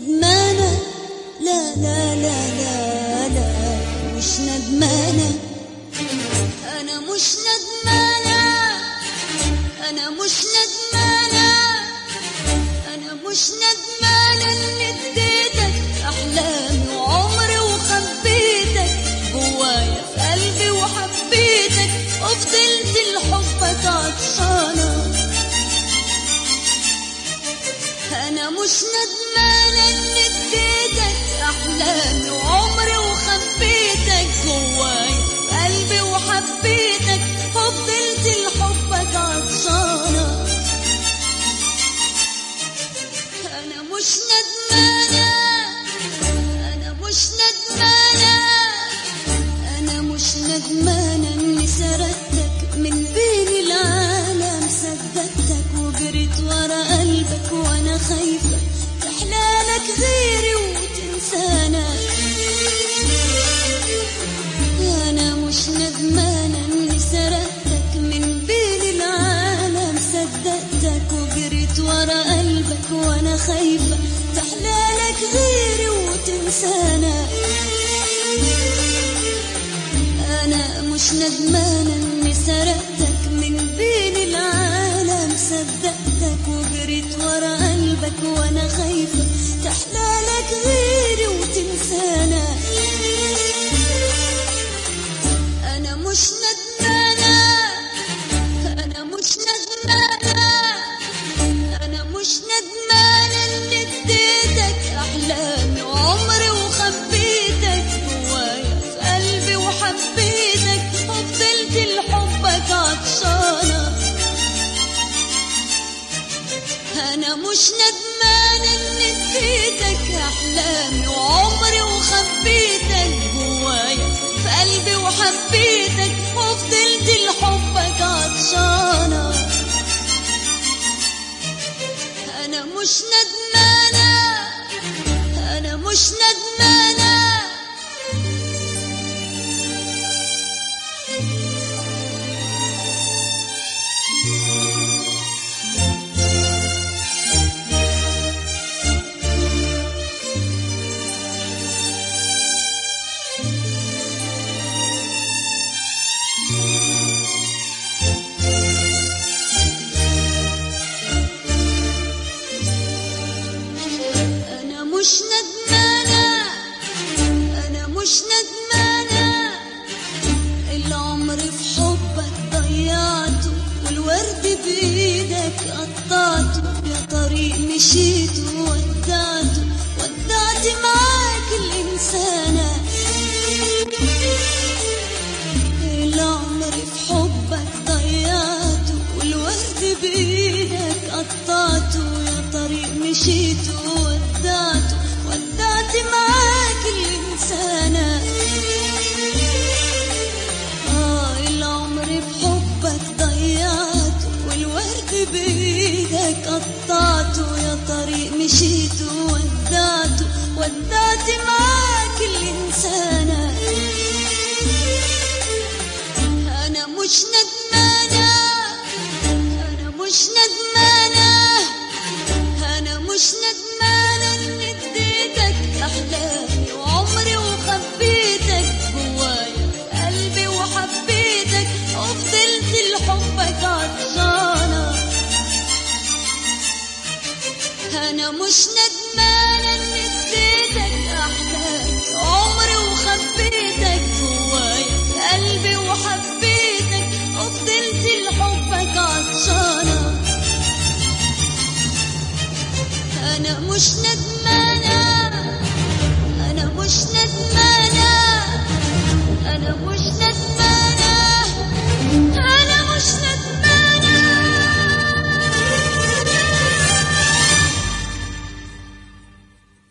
ندمانة لا لا لا لا لا مش ندمانة أنا مش ندمانة أنا مش ندمانة أنا مش ندمانة اللي اديتك أحلامي وعمري وخبيتك جوايا في قلبي وحبيتك وفضلت لحبك عطشانة أنا مش ندمانة إني اديتك أحلامي وعمري وخبيتك جوايا في قلبي وحبيتك وفضلت لحبك عطشانة أنا مش ندمانة أنا مش ندمانة أنا مش ندمانة إني سردتك من بين العالم صدقتك وجريت ورا قلبك وأنا خايفة تحلالك غيري وتنسانا أنا مش ندمانة إني سردتك من بين العالم صدقتك وجريت ورا قلبك وأنا خايفة تحلالك غيري وتنسانا أنا مش ندمانة إني سرقتك من بين العالم صدقتك وجريت ورا قلبك وأنا خايفة تحلالك غيري وتنسانا أنا مش ندمانة أنا مش ندمانة أنا مش ندمانة إني اديتك أحلامي وعمري وخبيتك جوايا في قلبي وحبيتك وفضلت لحبك عطشانة أنا مش ندمانة إني اديتك أحلامي وعمري وخبيتك جوايا في قلبي وحبيتك وفضلت لحبك عطشانة أنا مش ندمانة أنا مش ندمانة أنا مش ندمانة أنا مش ندمانة العمر في حبك ضيعته والورد بإيدك قطعته يا طريق مشيت وودعته ودعت معاك الإنسانة العمر في حبك ضيعته والورد بإيدك قطعته يا طريق مشيت وودعته ودعت معاك الإنسانة آه العمر بحبك ضيعته والورد بإيدك قطعته يا طريق مشيت وودعته ودعت معاك الإنسانة أنا مش ندمانة أنا مش ندمانة أنا مش ندمانة إني اديتك أحلامي وعمري وخبيتك جوايا في قلبي وحبيتك وفضلت لحبك عطشانة أنا مش ندمانة